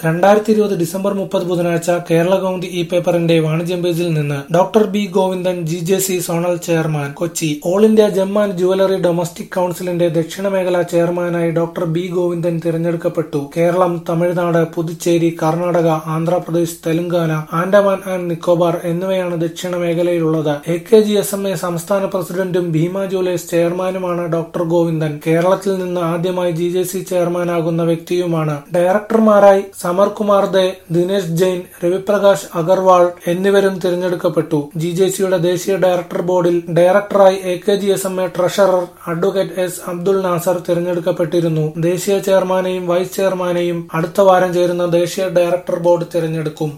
രണ്ടായിരത്തി ഇരുപത് ഡിസംബർ മുപ്പത് ബുധനാഴ്ച കേരള കൗമുദി ഇ പേപ്പറിന്റെ വാണിജ്യം പേജിൽ നിന്ന് doctor B Govindan G J C zonal chairman Kochi all India gem and jewellery domestic കൌൺസിലിന്റെ ദക്ഷിണ മേഖല ചെയർമാനായി ഡോക്ടർ ബി ഗോവിന്ദൻ തിരഞ്ഞെടുക്കപ്പെട്ടു കേരളം തമിഴ്നാട് പുതുച്ചേരി കർണാടക ആന്ധ്രാപ്രദേശ് തെലങ്കാന ആൻഡമാൻ ആൻഡ് നിക്കോബാർ എന്നിവയാണ് ദക്ഷിണ മേഖലയിലുള്ളത് A K G S M A സംസ്ഥാന പ്രസിഡന്റും ഭീമ ജുവലേഴ്സ് ചെയർമാനുമാണ് ഡോക്ടർ ഗോവിന്ദൻ കേരളത്തിൽ നിന്ന് ആദ്യമായി ജി ജെ സി ചെയർമാനാകുന്ന വ്യക്തിയുമാണ് ഡയറക്ടർമാരായി സമർ കുമാർ ദേ ദിനേശ് ജെയിൻ രവിപ്രകാശ് അഗർവാൾ എന്നിവരും തിരഞ്ഞെടുക്കപ്പെട്ടു ജി ജെ സിയുടെ ദേശീയ ഡയറക്ടർ ബോർഡിൽ ഡയറക്ടറായി A K G S M A treasurer advocate S Abdul Nasser തിരഞ്ഞെടുക്കപ്പെട്ടിരുന്നു ദേശീയ ചെയർമാനെയും വൈസ് ചെയർമാനെയും അടുത്ത വാരം ചേരുന്ന ദേശീയ ഡയറക്ടർ ബോർഡ് തിരഞ്ഞെടുക്കും